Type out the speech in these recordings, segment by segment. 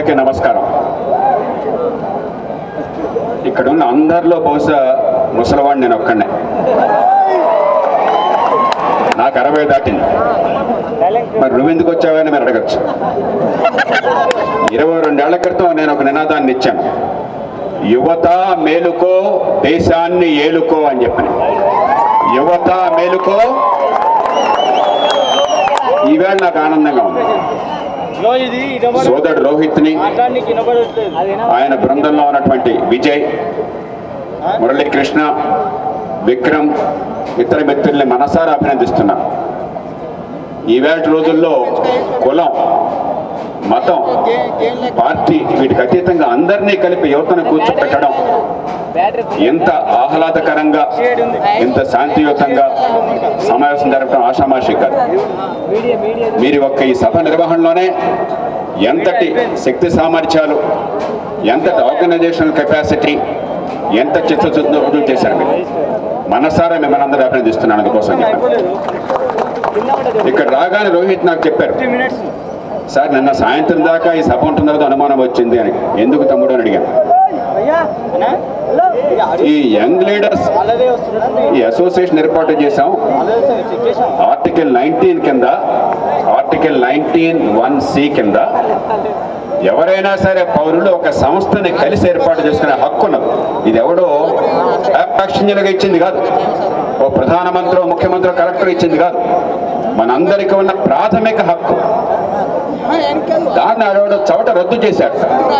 పెద్దలకి నమస్కారం ఇక్కడ ఉన్న అందరిలో బహుశా ముసలివాడిని నేను ఒక్కడే నాకు అరవై దాటింది మరి నువ్వెందుకు వచ్చావని మీరు అడగచ్చు ఇరవై రెండేళ్ల క్రితం నేను ఒక నినాదాన్ని ఇచ్చాను యువత మేలుకో దేశాన్ని ఏలుకో అని చెప్పిన యువత మేలుకో ఈవేళ నాకు ఆనందంగా ఉంది లో ఇది వినబడ సోదరుడు రోహిత్ని మాట్లాడడానికి వినబడట్లేదు ఆయన బృందంలో ఉన్నటువంటి విజయ్ మురళీకృష్ణ విక్రమ్ ఇతర మిత్రుల్ని మనసారా అభినందిస్తున్నా ఈవేళ రోజుల్లో కులం మతం పార్టీ వీటికి అతీతంగా అందరినీ కలిపి యువతను కూర్చోపెట్టడం ఎంత ఆహ్లాదకరంగా ఎంత శాంతియుతంగా సమావేశం జరపడం ఆషామాషి కాదు మీడియా మీడియా మీరు ఒక్క ఈ సభ నిర్వహణలోనే ఎంతటి శక్తి సామర్థ్యాలు ఎంతటి ఆర్గనైజేషనల్ కెపాసిటీ ఎంత చిత్తశుద్ధితో రుజువు చేశారు మీరు మనసారా మిమ్మల్ని అందరూ అభినందిస్తున్నాను అందుకోసం చెప్పాను అయిపోలేదు కింద పడ్డది ఇక్కడ రాగానే రోహిత్ నాకు చెప్పారు ఫిఫ్టీ మినిట్స్ సార్ నిన్న సాయంత్రం దాకా ఈ సభ ఉంటుందో అనుమానం వచ్చింది అని ఎందుకు తమ్ముడు అని అడిగాను అయ్యా అన్నా ఇక అడిగి ఈ యంగ్ లీడర్స్ వాళ్ళదే వస్తుందండి ఈ అసోసియేషన్ ఏర్పాటు చేశాం వాళ్ళదే వస్తుంది చెక్ చేసాం ఆర్టికల్ నైన్టీన్ కింద ఆర్టికల్ నైన్టీన్ వన్ సి కింద ఎవరైనా సరే పౌరులు ఒక సంస్థని కలిసి ఏర్పాటు చేసుకునే హక్కు ఉన్నది ఇది ఎవడో యాక్షన్యులుగా ఇచ్చింది కాదు ఓ ప్రధానమంత్రి ఓ ముఖ్యమంత్రి కలెక్టర్ ఇచ్చింది కాదు మనందరికీ ఉన్న ప్రాథమిక హక్కు దాన్ని ఆడవాడు చవట రద్దు చేశాడు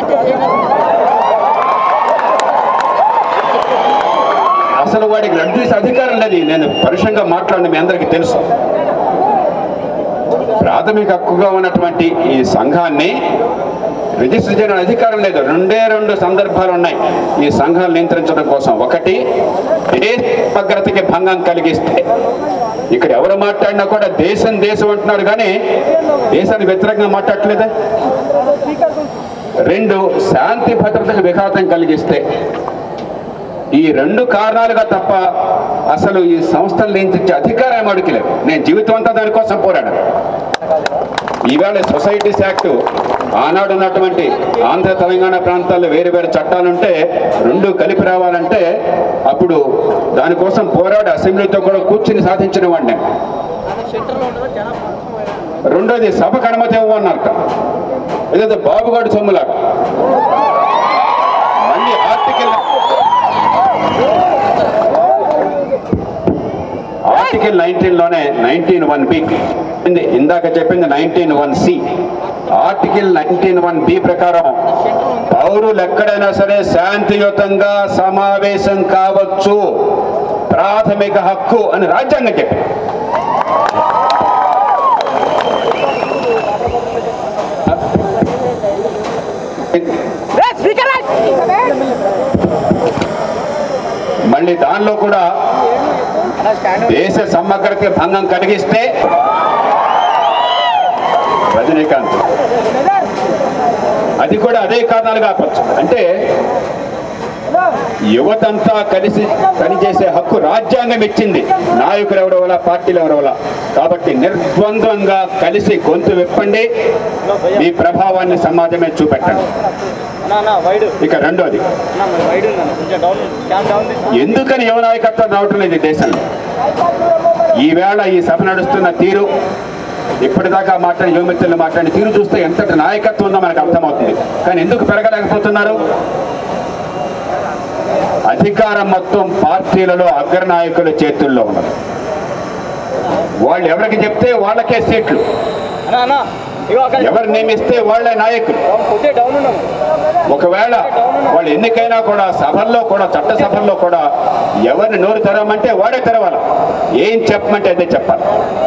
అసలు వాడికి రద్దు చేసే అధికారం లేదు నేను పరుషంగా మాట్లాడిన మీ అందరికీ తెలుసు ప్రాథమిక హక్కుగా ఉన్నటువంటి ఈ సంఘాన్ని రిజిస్టర్ చేయడం అధికారం లేదు రెండే రెండు సందర్భాలు ఉన్నాయి ఈ సంఘాలు నియంత్రించడం కోసం ఒకటి దేశ సమగ్రతకి భంగం కలిగిస్తే ఇక్కడ ఎవరు మాట్లాడినా కూడా దేశం దేశం అంటున్నాడు కానీ దేశానికి వ్యతిరేకంగా మాట్లాడట్లేదే రెండు శాంతి భద్రతకు విఘాతం కలిగిస్తే ఈ రెండు కారణాలుగా తప్ప అసలు ఈ సంస్థలు నియంత్రించే అధికారం అడిగి లేదు నేను జీవితం అంతా దానికోసం పోరాడాను ఈవేళ సొసైటీస్ యాక్ట్ ఆనాడు ఉన్నటువంటి ఆంధ్ర తెలంగాణ ప్రాంతాల్లో వేరు వేరు చట్టాలుంటే రెండు కలిపి రావాలంటే అప్పుడు దానికోసం పోరాడి అసెంబ్లీతో కూడా కూర్చుని సాధించిన వాడిని రెండోది సభకు అనుమతి ఇవ్వమన్నారట ఏదైతే బాబుగాడు సొమ్ములాగా మళ్ళీ ఆర్టికల్ ఆర్టికల్ నైన్టీన్ లోనే నైన్టీన్ వన్ బి ఇందాక చెప్పింది nineteen one C article nineteen one B ప్రకారం పౌరులు ఎక్కడైనా సరే శాంతియుతంగా సమావేశం కావచ్చు ప్రాథమిక హక్కు అని రాజ్యాంగం చెప్పింది మళ్ళీ దానిలో కూడా అలా స్టాండ్ దేశ సమగ్రతకి భంగం కలిగిస్తే రజనీకాంత్ అది కూడా అదే కారణాలు కావచ్చు అంటే యువతంతా కలిసి పనిచేసే హక్కు రాజ్యాంగం ఇచ్చింది నాయకులు ఎవరి వల్ల పార్టీలు ఎవరి వల్ల కాబట్టి నిర్ద్వంద్వంగా కలిసి గొంతు విప్పండి మీ ప్రభావాన్ని సమాజమే చూపెట్టండి అన్నా అన్న వైడ్ ఇక రెండోది అన్న మరి వైడ్ ఉందన్న కొంచెం డౌన్ క్యామ్ డౌన్ తీసుకో ఎందుకని యువ నాయకత్వం రావటం లేదు ఈ దేశంలో ఈవేళ ఈ సభ నడుస్తున్న తీరు ఇప్పటిదాకా మాట్లాడి యువమిత్రులు మాట్లాడిన తీరు చూస్తే ఎంతటి నాయకత్వం ఉందో మనకు అర్థమవుతుంది కానీ ఎందుకు పెరగలేకపోతున్నారు అధికారం మొత్తం పార్టీలలో అగ్రనాయకుల చేతుల్లో ఉన్నది వాళ్ళు ఎవరికి చెప్తే వాళ్ళకే సీట్లు అన్న అన్న ఇగో అక్కడ ఎవరు నియమిస్తే వాళ్ళే నాయకులు డౌన్ కొద్దిగా డౌన్ ఉన్నాము ఒకవేళ వాళ్ళు ఎన్నికైనా కూడా సభల్లో కూడా చట్ట సభల్లో కూడా ఎవరిని నోరు తెరవమంటే వాడే తెరవాలి ఏం చెప్పమంటే అదే చెప్పాలి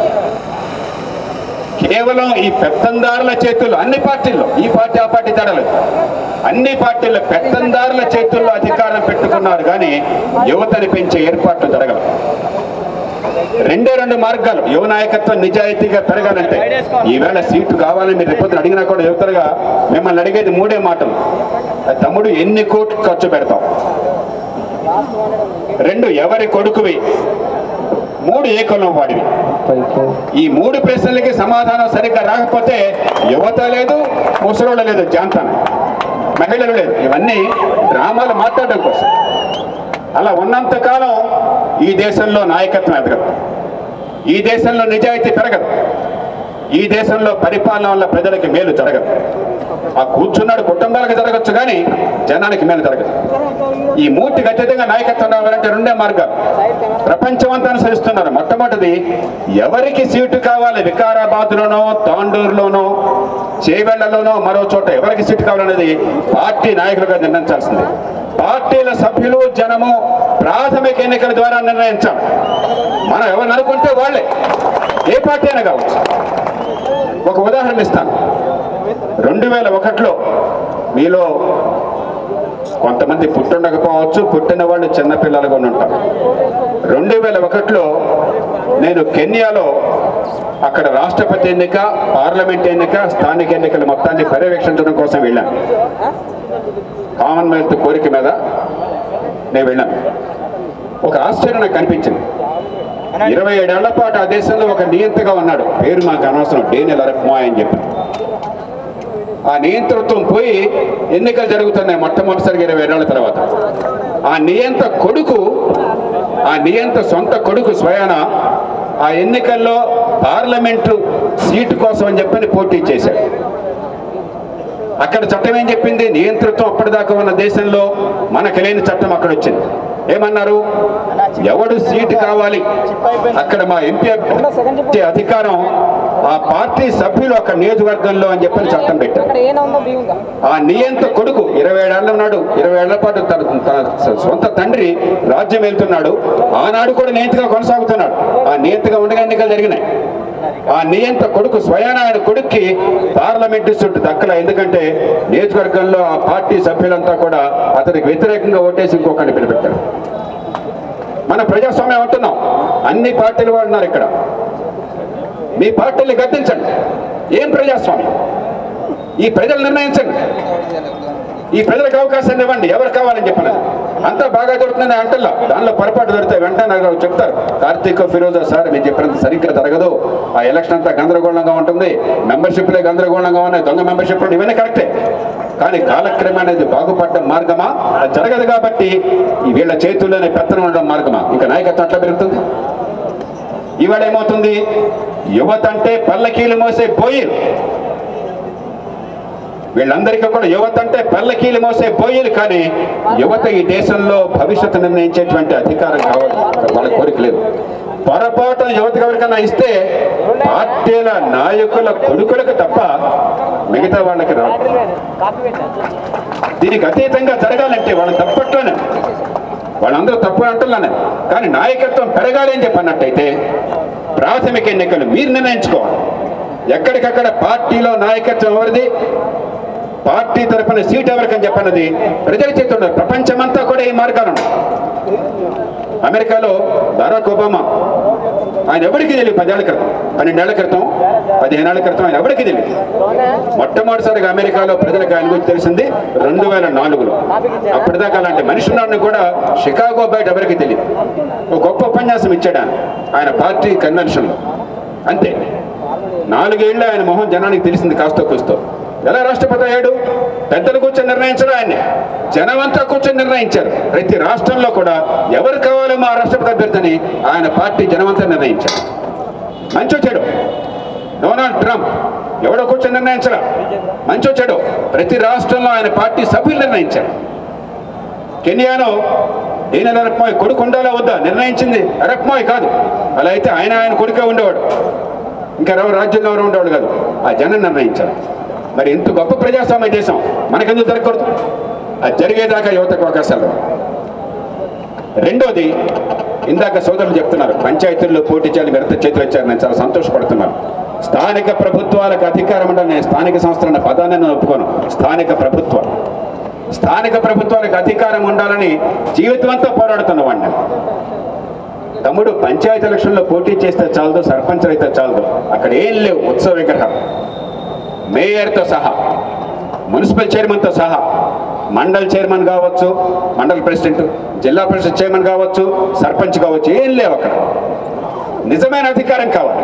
కేవలం ఈ పెత్తందారుల చేతుల్లో అన్ని పార్టీల్లో ఈ పార్టీ ఆ పార్టీ తడలేదు అన్ని పార్టీల పెత్తందారుల చేతుల్లో అధికారం పెట్టుకున్నారు కానీ యువతని పెంచే ఏర్పాట్లు జరగలేదు రెండే రెండు మార్గాలు యువ నాయకత్వం నిజాయితీగా పెరగాలంటే ఈవేళ సీటు కావాలని మీరు రేపొద్దున అడిగినా కూడా యువతలుగా మిమ్మల్ని అడిగేది మూడే మాటలు తమ్ముడు ఎన్ని కోట్లు ఖర్చు పెడతాం రెండు ఎవరి కొడుకువి మూడు ఏకులం వాడివి ఈ మూడు ప్రశ్నలకి సమాధానం సరిగ్గా రాకపోతే యువత లేదు ముసలోళ్ళు లేదు జాంతాన మహిళలు లేదు ఇవన్నీ డ్రామాలు మాట్లాడడం కోసం అలా ఉన్నంత కాలం ఈ దేశంలో నాయకత్వం ఎదగదు ఈ దేశంలో నిజాయితీ పెరగదు ఈ దేశంలో పరిపాలన వల్ల ప్రజలకి మేలు జరగదు ఆ కూర్చున్నాడు కుటుంబాలకు జరగచ్చు కానీ జనానికి మేలు జరగదు ఈ మూర్తికి అత్యధికంగా నాయకత్వం రావాలంటే రెండే మార్గాలు ప్రపంచమంతా అనుసరిస్తున్నారు మొట్టమొదటిది ఎవరికి సీటు కావాలి వికారాబాద్లోనో తాండూరులోనో చేవెళ్లలోనో మరో చోట ఎవరికి సీటు కావాలనేది పార్టీ నాయకులుగా నిర్ణయించాల్సింది పార్టీల సభ్యులు జనము ప్రాథమిక ఎన్నికల ద్వారా నిర్ణయించాం మనం ఎవరు అనుకుంటే వాళ్ళే ఏ పార్టీ అయినా కావచ్చు ఒక ఉదాహరణ ఇస్తాను రెండు వేల ఒకటిలో మీలో కొంతమంది పుట్టుండకపోవచ్చు పుట్టిన వాళ్ళు చిన్నపిల్లలుగా ఉంటారు రెండు వేల ఒకటిలో నేను కెన్యాలో అక్కడ రాష్ట్రపతి ఎన్నిక పార్లమెంట్ ఎన్నిక స్థానిక ఎన్నికల మొత్తాన్ని పర్యవేక్షించడం కోసం వెళ్ళాను కామన్వెల్త్ కోరిక మీద నేను వెళ్ళాను ఒక ఆశ్చర్యం నాకు కనిపించింది ఇరవై ఏడేళ్ల పాటు ఆ దేశంలో ఒక నియంతగా ఉన్నాడు పేరు మాకు అనవసరం డేనియల్ అరక్మాయ్ అని చెప్పి ఆ నియంతృత్వం పోయి ఎన్నికలు జరుగుతున్నాయి మొట్టమొదటిసారిగా ఇరవై ఏడేళ్ల తర్వాత ఆ నియంత కొడుకు ఆ నియంత సొంత కొడుకు స్వయాన ఆ ఎన్నికల్లో పార్లమెంటు సీటు కోసం అని చెప్పని పోటీ చేశాడు అక్కడ చట్టం ఏం చెప్పింది నియంతృత్వం అప్పటిదాకా ఉన్న దేశంలో మనకు లేని చట్టం అక్కడ వచ్చింది ఏమన్నారు ఎవడు సీటు కావాలి అక్కడ మా ఎంపీ అభ్యర్థి అధికారం ఆ పార్టీ సభ్యులు అక్కడ నియోజకవర్గంలో అని చెప్పని చట్టం పెట్టారు అక్కడ ఏనా బియ్యంగా ఆ నియంత కొడుకు ఇరవై ఏడేళ్ల ఉన్నాడు ఇరవై ఏళ్ల పాటు తన తన సొంత తండ్రి రాజ్యం వెళ్తున్నాడు ఆనాడు కూడా నియంతగా కొనసాగుతున్నాడు ఆ నియంతగా ఉండగా ఎన్నికలు జరిగినాయి ఆ నియంత కొడుకు స్వయాన ఆయన కొడుక్కి పార్లమెంటు సీటు దక్కల ఎందుకంటే నియోజకవర్గంలో ఆ పార్టీ సభ్యులంతా కూడా అతనికి వ్యతిరేకంగా ఓటేసి ఇంకొకరిని పిలిపెట్టారు మన ప్రజాస్వామ్యం అంటున్నాం అన్ని పార్టీలు వాళ్ళు ఉన్నారు ఇక్కడ మీ పార్టీని గద్దించండి ఏం ప్రజాస్వామ్యం ఈ ప్రజలు నిర్ణయించండి ఈ ప్రజలకు అవకాశాన్ని ఇవ్వండి ఎవరు కావాలని చెప్పిన అంతా బాగా దొరుకుతుందని అంటల్లా దానిలో పొరపాటు దొరికితే వెంటనే నాకు చెప్తారు కార్తీక్ ఫిరోజా సార్ మీరు చెప్పినంత సరిగ్గా జరగదు ఆ ఎలక్షన్ అంతా గందరగోళంగా ఉంటుంది మెంబర్షిప్లే గందరగోళంగా ఉన్నాయి దొంగ మెంబర్షిప్ ఇవన్నీ కరెక్టే కానీ కాలక్రమం అనేది బాగుపడ్డ మార్గమా అది జరగదు కాబట్టి ఈ వీళ్ళ చేతుల్లోనే పెత్తనం ఉండడం మార్గమా ఇంకా నాయకత్వం అట్లా పెరుగుతుంది ఇవాళ ఏమవుతుంది యువత అంటే పల్లకీలు మోసే బోయిలు వీళ్ళందరికీ కూడా యువత అంటే పల్లకీలు మోసే బోయిలు కానీ యువత ఈ దేశంలో భవిష్యత్తు నిర్ణయించేటువంటి అధికారం కావాలి వాళ్ళ కోరిక లేదు పొరపాటున యువతకు ఎవరికైనా ఇస్తే పార్టీల నాయకుల కొడుకులకు తప్ప మిగతా వాళ్ళకి రాదు కాఫీ పెట్టా దీనికి అతీతంగా జరగాలంటే వాళ్ళని తప్పట్లోనే వాళ్ళందరూ తప్పు అంటున్నాను కానీ నాయకత్వం పెరగాలి అని చెప్పి అన్నట్టయితే ప్రాథమిక ఎన్నికలు మీరు నిర్ణయించుకోవాలి ఎక్కడికక్కడ పార్టీలో నాయకత్వం ఎవరిది పార్టీ తరఫున సీట్ ఎవరికని చెప్పన్నది ప్రజల చేతుల్లో ప్రపంచమంతా కూడా ఈ మార్గాలు ఉన్నాయి అమెరికాలో బరాక్ ఒబామా ఆయన ఎవరికి తెలియదు పదేళ్ల క్రితం పన్నెండేళ్ల క్రితం పదిహేనేళ్ల క్రితం ఆయన ఎవరికి తెలియదు మొట్టమొదటిసారిగా అమెరికాలో ప్రజలకు ఆయన గురించి తెలిసింది రెండు వేల నాలుగులో అప్పటిదాకా అలాంటి మనిషి ఉన్నాడని కూడా షికాగో బయట ఎవరికి తెలియదు ఒక గొప్ప ఉపన్యాసం ఇచ్చాడు ఆయన ఆయన పార్టీ కన్వెన్షన్లో అంతే నాలుగేళ్లు ఆయన మొహం జనానికి తెలిసింది కాస్త కూస్తో ఎలా రాష్ట్రపతి అయ్యాడు పెద్దలు కూర్చొని నిర్ణయించడం ఆయన్ని జనమంతా కూర్చొని నిర్ణయించారు ప్రతి రాష్ట్రంలో కూడా ఎవరు కావాలో మా రాష్ట్రపతి అభ్యర్థిని ఆయన పార్టీ జనమంతా నిర్ణయించారు మంచో చెడు డొనాల్డ్ ట్రంప్ ఎవడో కూర్చొని నిర్ణయించడం మంచో చెడు ప్రతి రాష్ట్రంలో ఆయన పార్టీ సభ్యులు నిర్ణయించారు కెనియాలో డీనల్ అరప్మాయ్ కొడుకు ఉండాలా వద్దా నిర్ణయించింది అరప్మాయ్ కాదు అలా అయితే ఆయన ఆయన కొడుకే ఉండేవాడు ఇంకా ఎవరు రాజ్యంలో ఎవరు ఉండేవాడు కాదు ఆ జనం నిర్ణయించారు మరి ఇంత గొప్ప ప్రజాస్వామ్య దేశం మనకెందుకు జరగకూడదు అది జరిగేదాకా యువతకు అవకాశాలు రావు. రెండోది ఇందాక సోదరులు చెప్తున్నారు పంచాయతీల్లో పోటీ చేయాలి మెరత చేతులు ఇచ్చారు నేను చాలా సంతోషపడుతున్నాను స్థానిక ప్రభుత్వాలకు అధికారం ఉండాలి నేను స్థానిక సంస్థలు అన్న పదాన్ని నేను ఒప్పుకోను స్థానిక ప్రభుత్వం స్థానిక ప్రభుత్వాలకు అధికారం ఉండాలని జీవితం అంతా పోరాడుతున్నవాడిని తమ్ముడు పంచాయతీ ఎలక్షన్లో పోటీ చేస్తే చాలదు సర్పంచ్ అయితే చాలదు అక్కడ ఏం లేవు ఉత్సవ విగ్రహం మేయర్తో సహా మున్సిపల్ చైర్మన్తో సహా మండల్ చైర్మన్ కావచ్చు మండల్ ప్రెసిడెంట్ జిల్లా పరిషత్ చైర్మన్ కావచ్చు సర్పంచ్ కావచ్చు ఏం లేవు అక్కడ నిజమైన అధికారం కావాలి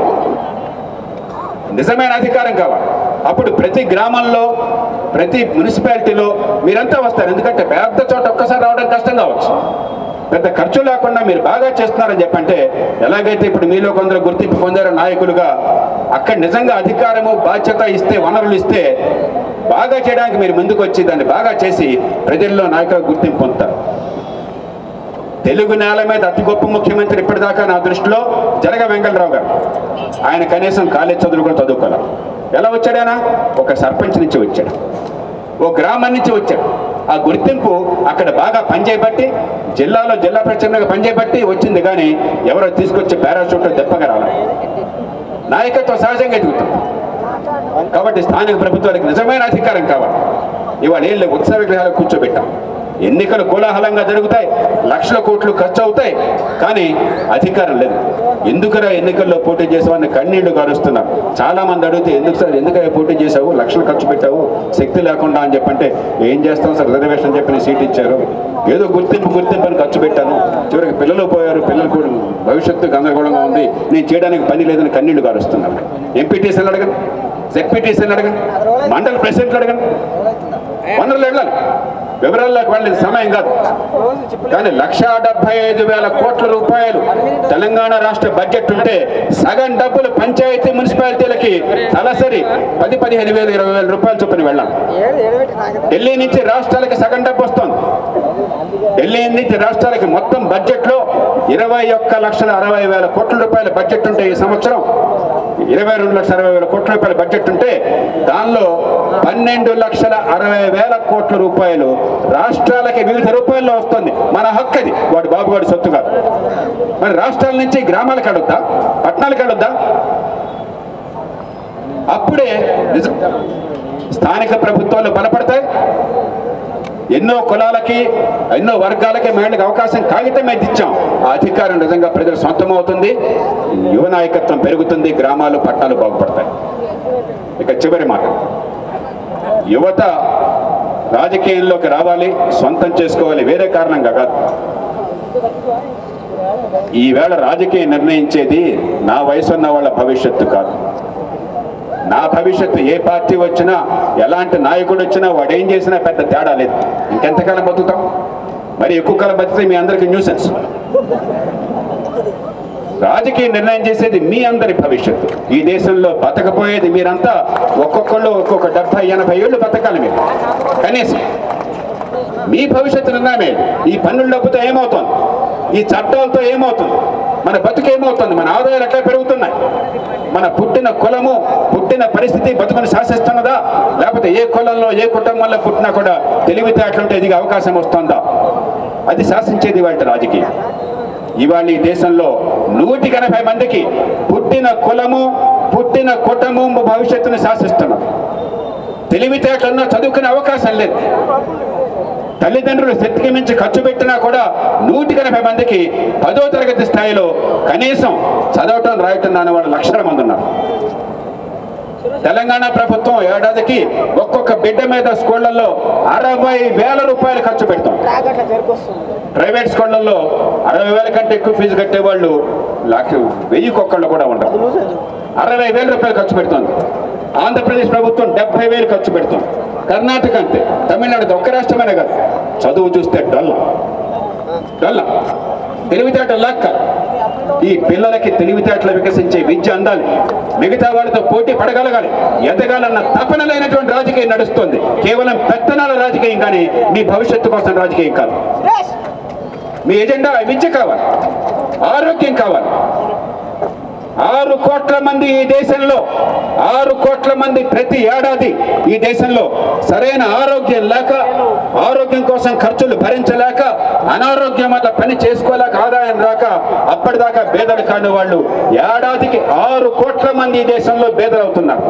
నిజమైన అధికారం కావాలి అప్పుడు ప్రతి గ్రామంలో ప్రతి మున్సిపాలిటీలో మీరంతా వస్తారు ఎందుకంటే పెద్ద చోట ఒక్కసారి రావడం కష్టం కావచ్చు పెద్ద ఖర్చు లేకుండా మీరు బాగా చేస్తున్నారని చెప్పంటే ఎలాగైతే ఇప్పుడు మీలో కొందరు గుర్తింపు పొందారో నాయకులుగా అక్కడ నిజంగా అధికారము బాధ్యత ఇస్తే వనరులు ఇస్తే బాగా చేయడానికి మీరు ముందుకు వచ్చి దాన్ని బాగా చేసి ప్రజల్లో నాయకులకు గుర్తింపు పొందుతారు తెలుగు నేల మీద అతి గొప్ప ముఖ్యమంత్రి ఇప్పటిదాకా నా దృష్టిలో జరగ వెంకటరావు గారు ఆయన కనీసం కాలేజ్ చదువులు కూడా చదువుకోలే ఎలా వచ్చాడైనా ఒక సర్పంచ్ నుంచి వచ్చాడు ఓ గ్రామం నుంచి వచ్చాడు ఆ గుర్తింపు అక్కడ బాగా పనిచేయబట్టి జిల్లాలో జిల్లా ప్రచారంగా పనిచేయబట్టి వచ్చింది కానీ ఎవరో తీసుకొచ్చి పారాషూట్ దెబ్బగా రావాలి నాయకత్వం సహజంగా ఎదుగుతుంది కాబట్టి స్థానిక ప్రభుత్వానికి నిజమైన అధికారం కావాలి ఇవాళ ఏం లేవు ఉత్సవ విగ్రహాలు కూర్చోబెట్టాం ఎన్నికలు కోలాహలంగా జరుగుతాయి లక్షల కోట్లు ఖర్చు అవుతాయి కానీ అధికారం లేదు ఎందుకురా ఎన్నికల్లో పోటీ చేసావని కన్నీళ్లు గారుస్తున్నారు చాలా మంది అడిగితే ఎందుకు సార్ ఎందుకయ్యా పోటీ చేసావు లక్షలు ఖర్చు పెట్టావు శక్తి లేకుండా అని చెప్పంటే ఏం చేస్తాం సార్ రిజర్వేషన్ చెప్పిన సీట్ ఇచ్చారు ఏదో గుర్తింపు గుర్తింపు అని ఖర్చు పెట్టాను చివరికి పిల్లలు పోయారు పిల్లలు కూడా భవిష్యత్తు గందరగోళంగా ఉంది నేను చేయడానికి పని లేదని కన్నీళ్లు గారుస్తున్నారు ఎంపీటీసీలు అడగండి జెడ్పీటీసీలు అడగండి మండల ప్రెసిడెంట్లు అడగండి వనరులు వెళ్ళాలి వివరాల్లోకి వెళ్ళేది సమయం కాదు కానీ లక్ష డెబ్బై ఐదు వేల కోట్ల రూపాయలు తెలంగాణ రాష్ట్ర బడ్జెట్ ఉంటే సగం డబ్బులు పంచాయతీ మున్సిపాలిటీలకి తలసరి పది పదిహేను వేలు ఇరవై వేల రూపాయలు చొప్పున వెళ్ళాలి ఢిల్లీ నుంచి రాష్ట్రాలకి సగం డబ్బు వస్తుంది ఢిల్లీ నుంచి రాష్ట్రాలకి మొత్తం బడ్జెట్ లో ఇరవై ఒక్క లక్షల అరవై వేల కోట్ల రూపాయల బడ్జెట్ ఉంటే ఈ సంవత్సరం ఇరవై రెండు లక్షల అరవై వేల కోట్ల రూపాయల బడ్జెట్ ఉంటే దానిలో పన్నెండు లక్షల అరవై వేల కోట్ల రూపాయలు రాష్ట్రాలకి వివిధ రూపాయల్లో వస్తుంది మన హక్కు అది వాడు బాబు వాడి సొత్తు కాదు మరి రాష్ట్రాల నుంచి గ్రామాలకు అడుగుతా పట్టణాలకు అడుగుతా అప్పుడే నిజ- స్థానిక ప్రభుత్వాలు బలపడతాయి ఎన్నో కులాలకి ఎన్నో వర్గాలకి మహిళలకు అవకాశం కాగితం మీద ఇచ్చాం ఆ అధికారం నిజంగా ప్రజలు సొంతం అవుతుంది యువ నాయకత్వం పెరుగుతుంది గ్రామాలు పట్టణాలు బాగుపడతాయి ఇక చివరి మాట యువత రాజకీయంలోకి రావాలి సొంతం చేసుకోవాలి వేరే కారణంగా కాదు ఈవేళ రాజకీయం నిర్ణయించేది నా వయసు ఉన్న వాళ్ళ భవిష్యత్తు కాదు నా భవిష్యత్తు ఏ పార్టీ వచ్చినా ఎలాంటి నాయకుడు వచ్చినా వాడు ఏం చేసినా పెద్ద తేడా లేదు ఇంకెంతకాలం బతుకుతాం మరి ఎక్కువ కాలం బతికితే మీ అందరికీ న్యూసెన్స్ రాజకీయ నిర్ణయం చేసేది మీ అందరి భవిష్యత్తు ఈ దేశంలో బతకపోయేది మీరంతా ఒక్కొక్కళ్ళు ఒక్కొక్క డెబ్బై ఎనభై ఏళ్ళు బతకాలి మీరు కనీసం మీ భవిష్యత్తు నిర్ణయమే ఈ పన్నుల డబ్బుతో ఏమవుతుంది ఈ చట్టాలతో ఏమవుతుంది మన బతుకు ఏమవుతుంది మన ఆదాయాలు ఎట్లా పెరుగుతున్నాయి మన పుట్టిన కులము పుట్టిన పరిస్థితి బతుకుని శాసిస్తున్నదా లేకపోతే ఏ కులంలో ఏ కుటుంబంలో పుట్టినా కూడా తెలివితేటలుంటే ఇది అవకాశం వస్తుందా అది శాసించేది వాటి రాజకీయం ఇవాళ ఈ దేశంలో నూటికి ఎనభై మందికి పుట్టిన కులము పుట్టిన కుటుంబం భవిష్యత్తును శాసిస్తున్నారు తెలివితేటలన్నా చదువుకునే అవకాశం లేదు తల్లిదండ్రులు శక్తికి మించి ఖర్చు పెట్టినా కూడా నూటికి ఎనభై మందికి పదో తరగతి స్థాయిలో కనీసం చదవటం రాయటం రాని వాళ్ళు లక్షల మంది ఉన్నారు తెలంగాణ ప్రభుత్వం ఏడాదికి ఒక్కొక్క బిడ్డ మీద స్కూళ్లలో అరవై వేల రూపాయలు ఖర్చు పెడతాం ప్రైవేట్ స్కూళ్లలో అరవై వేల కంటే ఎక్కువ ఫీజు కట్టేవాళ్ళు లక్ష వెయ్యి ఒక్కళ్ళు కూడా ఉండరు అరవై వేల రూపాయలు ఖర్చు పెడుతోంది ఆంధ్రప్రదేశ్ ప్రభుత్వం డెబ్బై వేలు ఖర్చు పెడుతుంది కర్ణాటక అంతే తమిళనాడు ఒక్క రాష్ట్రమనే కాదు చదువు చూస్తే డొల్ల డొల్ల తెలివితేటలు లాక్క ఈ పిల్లలకి తెలివితేటలు వికసించే విద్య అందాలి మిగతా వాళ్ళతో పోటీ పడగలగాలి ఎదగాలన్న తపన లేనటువంటి రాజకీయం నడుస్తుంది కేవలం పెత్తనాల రాజకీయం కానీ మీ భవిష్యత్తు కోసం రాజకీయం కాదు మీ ఎజెండా విద్య కావాలి ఆరోగ్యం కావాలి ఆరు కోట్ల మంది ఈ దేశంలో ఆరు కోట్ల మంది ప్రతి ఏడాది ఈ దేశంలో సరైన ఆరోగ్యం లేక ఆరోగ్యం కోసం ఖర్చులు భరించలేక అనారోగ్యం వల్ల పని చేసుకోలేక ఆదాయం రాక అప్పటిదాకా బేదలు కాని వాళ్ళు ఏడాదికి ఆరు కోట్ల మంది ఈ దేశంలో బేదలవుతున్నారు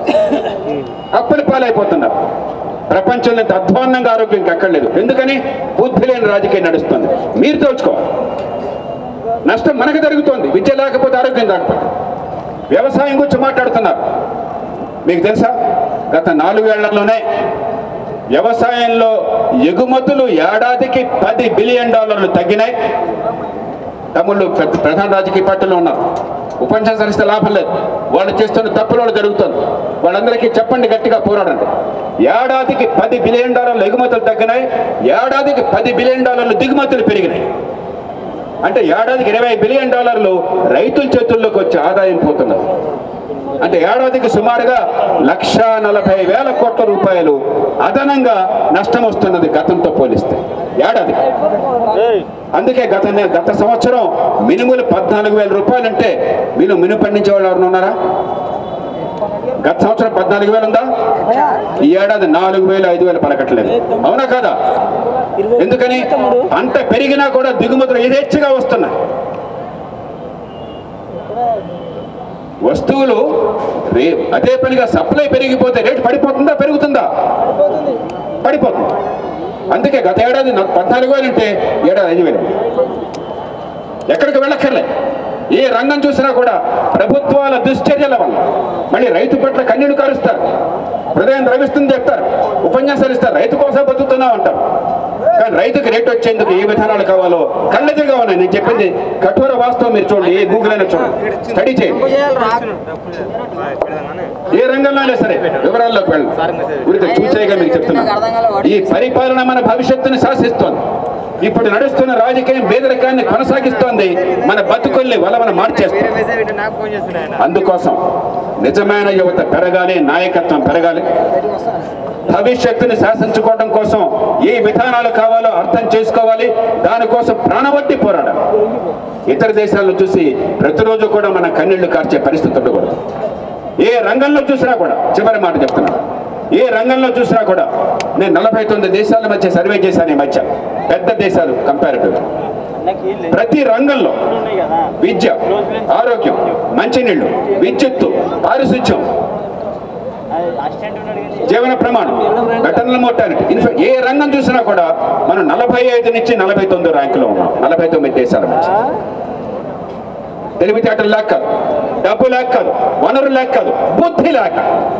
అప్పుల పాలైపోతున్నారు ప్రపంచంలో ఇంత అధ్వాన్నంగా ఆరోగ్యం ఎక్కర్లేదు ఎందుకని బుద్ధి లేని రాజకీయం నడుస్తుంది మీరు తోచుకోవాలి నష్టం మనకు జరుగుతోంది విద్య లేకపోతే ఆరోగ్యం రాకపోతే వ్యవసాయం గురించి మాట్లాడుతున్నారు మీకు తెలుసా గత నాలుగేళ్లలోనే వ్యవసాయంలో ఎగుమతులు ఏడాదికి పది బిలియన్ డాలర్లు తగ్గినాయి తమ్ముళ్ళు పెద్ద ప్రధాన రాజకీయ పార్టీలో ఉన్నారు ఉపన్యాసాలు ఇస్తే లాభం లేదు వాళ్ళు చేస్తున్న తప్పులు వాళ్ళు జరుగుతుంది వాళ్ళందరికీ చెప్పండి గట్టిగా పోరాడండి ఏడాదికి పది బిలియన్ డాలర్లు ఎగుమతులు తగ్గినాయి ఏడాదికి పది బిలియన్ డాలర్లు దిగుమతులు పెరిగినాయి అంటే ఏడాదికి ఇరవై బిలియన్ డాలర్లు రైతుల చేతుల్లోకి వచ్చి ఆదాయం పోతున్నది అంటే ఏడాదికి సుమారుగా లక్ష నలభై వేల కోట్ల రూపాయలు అదనంగా నష్టం వస్తున్నది గతంతో పోలిస్తే ఏడాదికి అందుకే గత నె- గత సంవత్సరం మినుములు పద్నాలుగు వేల రూపాయలు అంటే మీరు మినుము పండించే వాళ్ళు ఎవరైనా ఉన్నారా గత సంవత్సరం పద్నాలుగు వేలు ఉందా ఈ ఏడాది నాలుగు వేలు ఐదు వేలు పలకట్లేదు అవునా కదా ఎందుకని పంట పెరిగినా కూడా దిగుమతులు యథేచ్ఛగా వస్తున్నాయి వస్తువులు రే అదే పనిగా సప్లై పెరిగిపోతే రేటు పడిపోతుందా పెరుగుతుందా పడిపోతుంది అందుకే గత ఏడాది నాకు పద్నాలుగు వేలు ఉంటే ఏడాది ఐదు వేలు ఎక్కడికి వెళ్ళక్కర్లే ఏ రంగం చూసినా కూడా ప్రభుత్వాల దుశ్చర్యల వల్ల మళ్ళీ రైతు పట్ల కన్నీళ్లు కారుస్తారు హృదయం ద్రవిస్తుంది చెప్తారు ఉపన్యాసాలు ఇస్తారు రైతు కోసం బతుకుతున్నాం అంటారు కానీ రైతుకి రేటు వచ్చేందుకు ఏ విధానాలు కావాలో కళ్ళెదురుగా ఉన్నాయి నేను చెప్పింది కఠోర వాస్తవం మీరు చూడండి ఏ గూగుల్ అయినా చూడండి స్టడీ చేయండి ఏ రంగంలో అయినా సరే వివరాల్లోకి వెళ్ళండి ఊరికే చూసేగా మీకు చెప్తున్నాను ఈ పరిపాలన మన భవిష్యత్తుని శాసిస్తోంది ఇప్పుడు నడుస్తున్న రాజకీయం పేదరికాన్ని కొనసాగిస్తోంది మన బతుకుల్ని వలవన మార్చేస్తుంది అందుకోసం నిజమైన యువత పెరగాలి నాయకత్వం పెరగాలి భవిష్యత్తుని శాసించుకోవడం కోసం ఏ విధానాలు కావాలో అర్థం చేసుకోవాలి దానికోసం ప్రాణబట్టి పోరాడాలి ఇతర దేశాలను చూసి ప్రతిరోజు కూడా మన కన్నీళ్లు కార్చే పరిస్థితి ఉండకూడదు ఏ రంగంలో చూసినా కూడా చివరి మాట చెప్తున్నాను ఏ రంగంలో చూసినా కూడా నేను నలభై తొమ్మిది దేశాల మధ్య సర్వే చేశాను ఈ మధ్య పెద్ద దేశాలు కంపారిటివ్ ప్రతి రంగంలో ఉన్నాయి కదా విద్య ఆరోగ్యం మంచినీళ్లు విద్యుత్తు పారిశుధ్యం అసిస్టెంట్ ఉన్నాడు కానీ జీవన ప్రమాణం ఘటనల మోటాలిటీ ఇన్ఫాక్ట్ ఏ రంగం చూసినా కూడా మనం నలభై ఐదు నుంచి నలభై తొమ్మిది ర్యాంకులో ఉన్నాం నలభై తొమ్మిది దేశాల మధ్య తెలివితేటలు లేక కాదు డబ్బు లేక కాదు వనరు లేక కాదు బుద్ధి లేక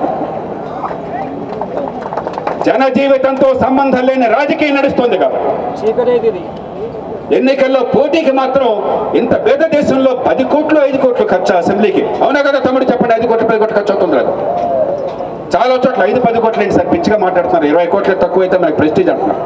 జన జీవితంతో సంబంధం లేని రాజకీయం నడుస్తుంది కాబట్టి చీకటేది ఇది ఎన్నికల్లో పోటీకి మాత్రం ఇంత పేద దేశంలో పది కోట్లు ఐదు కోట్లు ఖర్చు అసెంబ్లీకి అవునా కదా తమ్ముడు చెప్పండి ఐదు కోట్లు పది కోట్లు ఖర్చు అవుతుంది లేదు చాలా చోట్ల ఐదు పది కోట్లు ఏంటి సార్ పిచ్చిగా మాట్లాడుతున్నారు ఇరవై కోట్లు తక్కువ అయితే మనకి ప్రెస్టీజ్ అంటున్నారు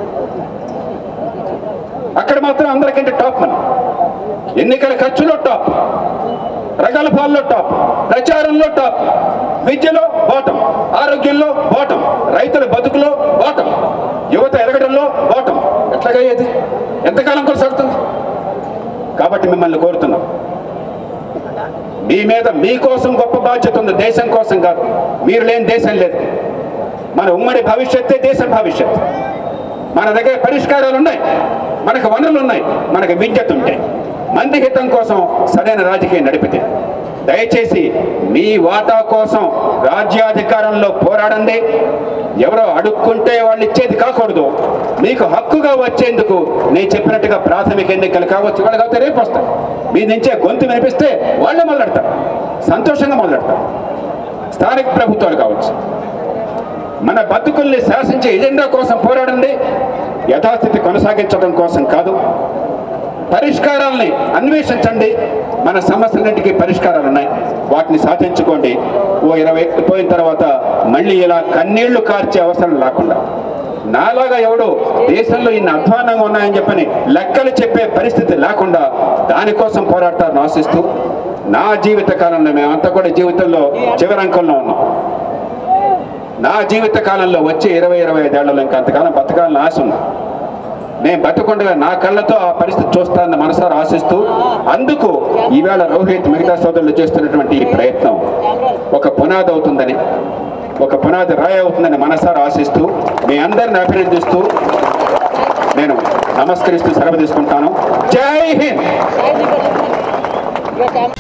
అక్కడ మాత్రం అందరికంటే టాప్ మన ఎన్నికల ఖర్చులో టాప్ రకాల పాల్లో టాప్ ప్రచారంలో టాప్ విద్యలో బాటం ఆరోగ్యంలో బాటం రైతుల బతుకులో బాటం యువత ఎదగడంలో బాటం ఎట్లాగయ్యేది ఎంతకాలం కొనసాగుతుంది కాబట్టి మిమ్మల్ని కోరుతున్నాం మీ మీద మీకోసం గొప్ప బాధ్యత ఉంది దేశం కోసం కాదు మీరు లేని దేశం లేదు మన ఉమ్మడి భవిష్యత్తే దేశం భవిష్యత్ మన దగ్గర పరిష్కారాలు ఉన్నాయి మనకు వనరులు ఉన్నాయి మనకు విద్యత ఉంటాయి మంది హితం కోసం సరైన రాజకీయం నడిపితే దయచేసి మీ వాటా కోసం రాజ్యాధికారంలో పోరాడండి ఎవరో అడుక్కుంటే వాళ్ళు ఇచ్చేది కాకూడదు మీకు హక్కుగా వచ్చేందుకు నేను చెప్పినట్టుగా ప్రాథమిక ఎన్నికలు కావచ్చు వాళ్ళు కాకపోతే రేపు వస్తారు మీ నుంచే గొంతు వినిపిస్తే వాళ్ళే మొదలెడతారు సంతోషంగా మొదలెడతారు స్థానిక ప్రభుత్వాలు కావచ్చు మన బతుకుల్ని శాసించే ఎజెండా కోసం పోరాడండి యథాస్థితి కొనసాగించడం కోసం కాదు పరిష్కారాల్ని అన్వేషించండి మన సమస్యలన్నింటికీ పరిష్కారాలు ఉన్నాయి వాటిని సాధించుకోండి ఓ ఇరవై ఏళ్ళు పోయిన తర్వాత మళ్ళీ ఇలా కన్నీళ్లు కార్చే అవసరం లేకుండా నాలాగా ఎవడో దేశంలో ఇన్ని అధ్వానంగా ఉన్నాయని చెప్పని లెక్కలు చెప్పే పరిస్థితి లేకుండా దానికోసం పోరాడతారని ఆశిస్తూ నా జీవిత కాలంలో మేమంతా కూడా జీవితంలో చివరి అంకంలో ఉన్నాం నా జీవిత కాలంలో వచ్చే ఇరవై ఇరవై ఐదేళ్లలో ఇంకా అంతకాలం బతకాలని ఆశ ఉంది నేను బతకుండగా నా కళ్ళతో ఆ పరిస్థితి చూస్తానని మనసారా ఆశిస్తూ అందుకు ఈవేళ రోహిత్ మిగతా సోదరులు చేస్తున్నటువంటి ఈ ప్రయత్నం ఒక పునాది అవుతుందని ఒక పునాది రాయి అవుతుందని మనసారా ఆశిస్తూ మీ అందరిని అభినందిస్తూ నేను నమస్కరిస్తూ సెలవు తీసుకుంటాను జై హింద్